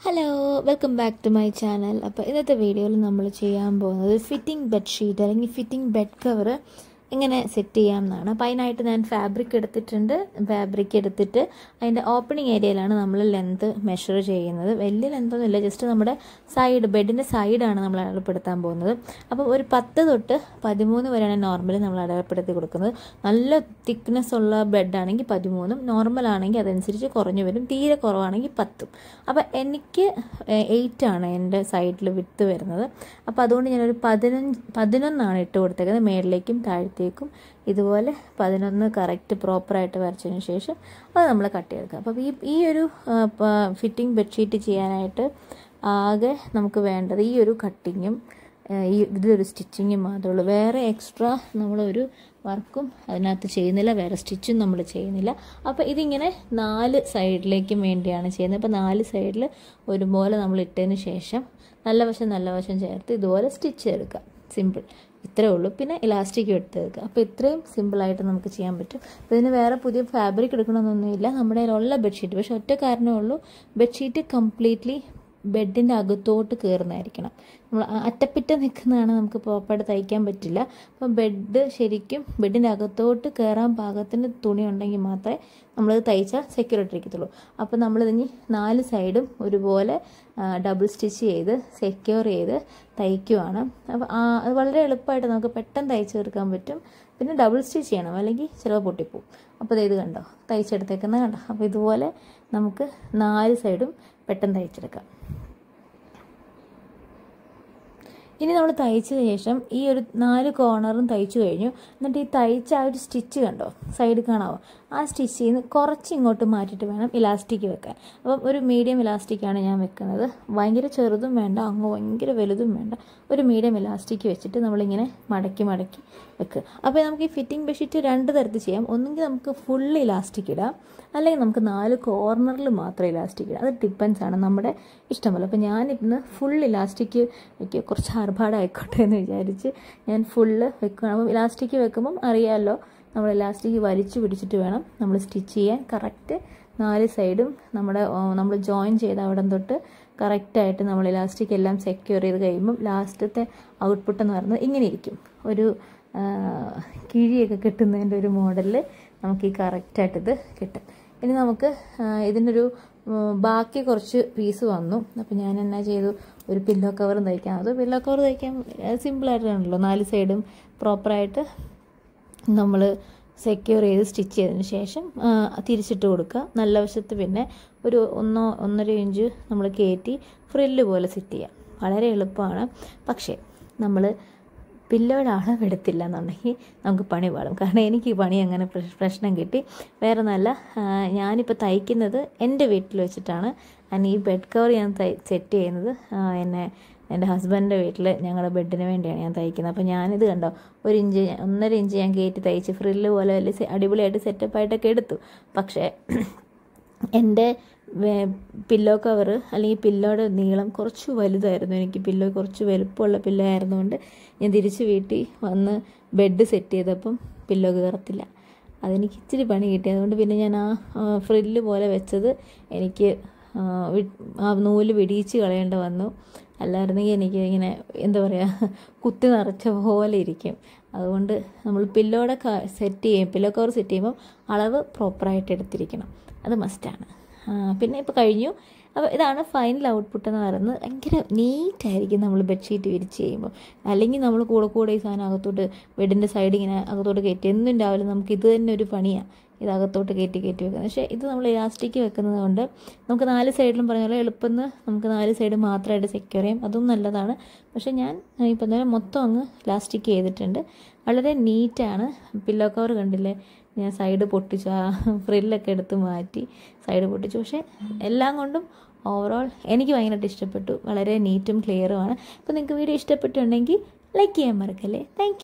hello welcome back to my channel അപ്പോൾ ഇന്നത്തെ വീഡിയോയിൽ നമ്മൾ ചെയ്യാൻ പോകുന്നത് ഫിറ്റിംഗ് ബെഡ്ഷീറ്റ് അല്ലെങ്കിൽ ഫിറ്റിംഗ് ബെഡ് കവർ എങ്ങനെ സെറ്റ് ചെയ്യാം എന്നാണ് അപ്പോൾ അതിനായിട്ട് ഞാൻ ഫാബ്രിക് എടുത്തിട്ടുണ്ട് ഫാബ്രിക് എടുത്തിട്ട് അതിൻ്റെ ഓപ്പണിംഗ് ഏരിയയിലാണ് നമ്മൾ ലെന്ത് മെഷർ ചെയ്യുന്നത് വലിയ ലെന്തൊന്നുമില്ല ജസ്റ്റ് നമ്മുടെ സൈഡ് ബെഡിൻ്റെ സൈഡാണ് നമ്മൾ അടയാളപ്പെടുത്താൻ പോകുന്നത് അപ്പോൾ ഒരു പത്ത് തൊട്ട് പതിമൂന്ന് വരെയാണ് നോർമലി നമ്മൾ അടയാളപ്പെടുത്തി കൊടുക്കുന്നത് നല്ല തിക്നെസ് ഉള്ള ബെഡാണെങ്കിൽ പതിമൂന്നും നോർമൽ ആണെങ്കിൽ അതനുസരിച്ച് കുറഞ്ഞു വരും തീരെ കുറവാണെങ്കിൽ പത്തും അപ്പോൾ എനിക്ക് എയ്റ്റ് ആണ് എൻ്റെ സൈഡിൽ വിത്ത് വരുന്നത് അപ്പോൾ അതുകൊണ്ട് ഞാനൊരു പതിനഞ്ച് പതിനൊന്നാണ് ഇട്ട് കൊടുത്തേക്കുന്നത് മേളിലേക്കും താഴത്തേക്കും ഇതുപോലെ പതിനൊന്ന് കറക്റ്റ് പ്രോപ്പറായിട്ട് വരച്ചതിന് ശേഷം അത് നമ്മൾ കട്ട് ചെയ്തെടുക്കുക അപ്പോൾ ഈ ഈ ഒരു ഫിറ്റിംഗ് ബെഡ്ഷീറ്റ് ചെയ്യാനായിട്ട് ആകെ നമുക്ക് വേണ്ടത് ഈ ഒരു കട്ടിങ്ങും ഈ ഇതിലൊരു സ്റ്റിച്ചിങ്ങും മാത്രമേ ഉള്ളൂ വേറെ എക്സ്ട്രാ നമ്മളൊരു വർക്കും അതിനകത്ത് ചെയ്യുന്നില്ല വേറെ സ്റ്റിച്ചും നമ്മൾ ചെയ്യുന്നില്ല അപ്പോൾ ഇതിങ്ങനെ നാല് സൈഡിലേക്കും വേണ്ടിയാണ് ചെയ്യുന്നത് അപ്പോൾ നാല് സൈഡിൽ ഒരുപോലെ നമ്മൾ ഇട്ടതിന് ശേഷം നല്ല വശം നല്ല വശം ചേർത്ത് ഇതുപോലെ സ്റ്റിച്ച് ചെയ്തെടുക്കുക സിമ്പിൾ ഇത്രയേ ഉള്ളൂ പിന്നെ ഇലാസ്റ്റിക് എടുത്തെടുക്കുക അപ്പോൾ ഇത്രയും സിമ്പിളായിട്ട് നമുക്ക് ചെയ്യാൻ പറ്റും അപ്പോൾ ഇതിന് വേറെ പുതിയ ഫാബ്രിക് എടുക്കണമെന്നൊന്നുമില്ല നമ്മുടെ കയ്യിലുള്ള ബെഡ്ഷീറ്റ് പക്ഷെ ഒറ്റ കാരണമേ ഉള്ളൂ ബെഡ്ഷീറ്റ് കംപ്ലീറ്റ്ലി ബെഡിൻ്റെ അകത്തോട്ട് കയറുന്നതായിരിക്കണം നമ്മൾ അറ്റപ്പിറ്റ നിൽക്കുന്നതാണ് നമുക്ക് പ്രോപ്പറായിട്ട് തയ്ക്കാൻ പറ്റില്ല അപ്പം ബെഡ് ശരിക്കും ബെഡിൻ്റെ അകത്തോട്ട് കയറാൻ പാകത്തിന് തുണി ഉണ്ടെങ്കിൽ മാത്രമേ നമ്മളത് തയ്ച്ചാൽ സെക്യൂരിറ്റി ഇരിക്കത്തുള്ളൂ അപ്പോൾ നമ്മളിതിന് നാല് സൈഡും ഒരുപോലെ ഡബിൾ സ്റ്റിച്ച് ചെയ്ത് സെക്യൂർ ചെയ്ത് തയ്ക്കുവാണ് അപ്പോൾ അത് വളരെ എളുപ്പമായിട്ട് നമുക്ക് പെട്ടെന്ന് തയ്ച്ച് തീർക്കാൻ പറ്റും പിന്നെ ഡബിൾ സ്റ്റിച്ച് ചെയ്യണം അല്ലെങ്കിൽ ചിലവ് പൊട്ടിപ്പോവും അപ്പോൾ ഇത് കണ്ടോ തയ്ച്ചെടുത്തേക്കുന്നത് കണ്ടോ അപ്പോൾ ഇതുപോലെ നമുക്ക് നാല് സൈഡും പെട്ടെന്ന് തയ്ച്ചെടുക്കാം ഇനി നമ്മൾ തയ്ച്ച ശേഷം ഈ ഒരു നാല് കോർണറും തയ്ച്ചു കഴിഞ്ഞു എന്നിട്ട് ഈ തയ്ച്ച ആ ഒരു സ്റ്റിച്ച് കണ്ടോ സൈഡ് കാണാവോ ആ സ്റ്റിച്ചിൽ നിന്ന് കുറച്ച് ഇങ്ങോട്ട് മാറ്റിയിട്ട് വേണം ഇലാസ്റ്റിക് വെക്കാൻ അപ്പം ഒരു മീഡിയം ഇലാസ്റ്റിക്കാണ് ഞാൻ വെക്കുന്നത് ഭയങ്കര ചെറുതും വേണ്ട അങ്ങ് ഭയങ്കര വലുതും വേണ്ട ഒരു മീഡിയം ഇലാസ്റ്റിക് വെച്ചിട്ട് നമ്മളിങ്ങനെ മടക്കി മടക്കി വെക്കുക അപ്പോൾ നമുക്ക് ഈ ഫിറ്റിംഗ് ബെഡ്ഷീറ്റ് രണ്ട് തരത്തിൽ ചെയ്യാം ഒന്നുകിൽ നമുക്ക് ഫുൾ ഇലാസ്റ്റിക് ഇടാം അല്ലെങ്കിൽ നമുക്ക് നാല് കോർണറിൽ മാത്രം ഇലാസ്റ്റിക് ഇടാം അത് ഡിപ്പെൻസ് ആണ് നമ്മുടെ ഇഷ്ടമല്ല അപ്പോൾ ഞാൻ ഇന്ന് ഫുൾ ഇലാസ്റ്റിക് എനിക്ക് കുറച്ച് ആർഭാടമായിക്കോട്ടെ എന്ന് വിചാരിച്ച് ഞാൻ ഫുള്ള് വെക്കുകയാണ് അപ്പോൾ ഇലാസ്റ്റിക് വെക്കുമ്പം അറിയാമല്ലോ നമ്മൾ ഇലാസ്റ്റിക് വലിച്ചു പിടിച്ചിട്ട് വേണം നമ്മൾ സ്റ്റിച്ച് ചെയ്യാൻ കറക്റ്റ് നാല് സൈഡും നമ്മുടെ നമ്മൾ ജോയിൻ ചെയ്ത അവിടെ തൊട്ട് കറക്റ്റായിട്ട് നമ്മൾ ഇലാസ്റ്റിക് എല്ലാം സെക്യൂർ ചെയ്ത് കഴിയുമ്പം ലാസ്റ്റത്തെ ഔട്ട്പുട്ട് എന്ന് പറയുന്നത് ഇങ്ങനെ ഇരിക്കും ഒരു കിഴിയൊക്കെ കിട്ടുന്നതിൻ്റെ ഒരു മോഡലിൽ നമുക്ക് ഈ കറക്റ്റായിട്ട് ഇത് കിട്ടും ഇനി നമുക്ക് ഇതിനൊരു ബാക്കി കുറച്ച് പീസ് വന്നു അപ്പോൾ ഞാൻ എന്നാ ചെയ്തു ഒരു പില്ലോ കവറും തയ്ക്കാം അത് പില്ലോ കവർ തയ്ക്കാൻ സിമ്പിളായിട്ടാണല്ലോ നാല് സൈഡും പ്രോപ്പറായിട്ട് നമ്മൾ സെക്യൂർ ചെയ്ത് സ്റ്റിച്ച് ചെയ്തതിന് ശേഷം തിരിച്ചിട്ട് കൊടുക്കുക നല്ല വശത്ത് പിന്നെ ഒരു ഒന്നോ ഒന്നര ഇഞ്ച് നമ്മൾ കയറ്റി ഫ്രില്ല് പോലെ സെറ്റ് ചെയ്യാം വളരെ എളുപ്പമാണ് പക്ഷേ നമ്മൾ പില്ലോയുടെ അളവെടുത്തില്ല എന്നുണ്ടെങ്കിൽ നമുക്ക് പണി പാടും കാരണം എനിക്ക് ഈ പണി അങ്ങനെ പ്രശ്നം കിട്ടി വേറെ നല്ല ഞാനിപ്പോൾ തയ്ക്കുന്നത് എൻ്റെ വീട്ടിൽ വെച്ചിട്ടാണ് ഞാൻ ഈ ബെഡ് കവർ ഞാൻ സെറ്റ് ചെയ്യുന്നത് എന്നെ എൻ്റെ ഹസ്ബൻഡിൻ്റെ വീട്ടിൽ ഞങ്ങളുടെ ബെഡിന് വേണ്ടിയാണ് ഞാൻ തയ്ക്കുന്നത് അപ്പോൾ ഞാനിത് കണ്ടോ ഒരു ഇഞ്ച് ഒന്നര ഇഞ്ച് ഞാൻ കയറ്റി തയ്ച്ച് ഫ്രില്ല് പോലെ വലിയ അടിപൊളിയായിട്ട് സെറ്റപ്പായിട്ടൊക്കെ എടുത്തു പക്ഷേ എൻ്റെ പില്ലോ കവർ അല്ലെങ്കിൽ പില്ലോയുടെ നീളം കുറച്ച് വലുതായിരുന്നു എനിക്ക് പില്ലോ കുറച്ച് വലുപ്പമുള്ള പില്ലോ ആയിരുന്നുകൊണ്ട് ഞാൻ തിരിച്ച് വീട്ടിൽ വന്ന് ബെഡ് സെറ്റ് ചെയ്തപ്പം പില്ലോ കയറത്തില്ല അതെനിക്ക് ഇച്ചിരി പണി കിട്ടി അതുകൊണ്ട് പിന്നെ ഞാൻ ആ ഫ്രില്ല് പോലെ വെച്ചത് എനിക്ക് ആ നൂല് വിടിയിച്ച് കളയേണ്ട വന്നു അല്ലായിരുന്നെങ്കിൽ എനിക്ക് ഇങ്ങനെ എന്താ പറയുക കുത്തി നിറച്ച പോലെ ഇരിക്കും അതുകൊണ്ട് നമ്മൾ പില്ലോടെ സെറ്റ് ചെയ്യും പില്ലോ കവർ സെറ്റ് ചെയ്യുമ്പോൾ അളവ് പ്രോപ്പറായിട്ട് എടുത്തിരിക്കണം അത് മസ്റ്റാണ് പിന്നെ ഇപ്പോൾ കഴിഞ്ഞു അപ്പോൾ ഇതാണ് ഫൈനൽ ഔട്ട്പുട്ട് എന്ന് പറയുന്നത് ഭയങ്കര നീറ്റായിരിക്കും നമ്മൾ ബെഡ്ഷീറ്റ് വിരിച്ച് ചെയ്യുമ്പോൾ അല്ലെങ്കിൽ നമ്മൾ കൂടെ കൂടെ ഈ സാധനം അകത്തോട്ട് ബെഡിൻ്റെ സൈഡ് ഇങ്ങനെ അകത്തോട്ട് കയറ്റി എന്നും രാവിലെ നമുക്ക് ഇത് തന്നെ ഒരു പണിയാണ് ഇത് അകത്തോട്ട് കയറ്റി കയറ്റി വെക്കുന്നത് പക്ഷേ ഇത് നമ്മൾ ഇലാസ്റ്റിക് വെക്കുന്നത് കൊണ്ട് നമുക്ക് നാല് സൈഡിലും പറഞ്ഞ പോലെ എളുപ്പം നമുക്ക് നാല് സൈഡ് മാത്രമായിട്ട് സെക്യൂർ ചെയ്യാം അതും നല്ലതാണ് പക്ഷേ ഞാൻ ഇപ്പം തന്നെ മൊത്തം അങ്ങ് ഇലാസ്റ്റിക് ചെയ്തിട്ടുണ്ട് വളരെ നീറ്റാണ് പില്ലോ കവർ കണ്ടില്ലേ ഞാൻ സൈഡ് പൊട്ടിച്ചു ആ ഫ്രില്ലൊക്കെ എടുത്ത് മാറ്റി സൈഡ് പൊട്ടിച്ചു പക്ഷേ എല്ലാം കൊണ്ടും ഓവറോൾ എനിക്ക് ഭയങ്കരമായിട്ട് ഇഷ്ടപ്പെട്ടു വളരെ നീറ്റും ക്ലിയറുമാണ് അപ്പോൾ നിങ്ങൾക്ക് വീഡിയോ ഇഷ്ടപ്പെട്ടുണ്ടെങ്കിൽ ലൈക്ക് ചെയ്യാൻ മറക്കല്ലേ താങ്ക്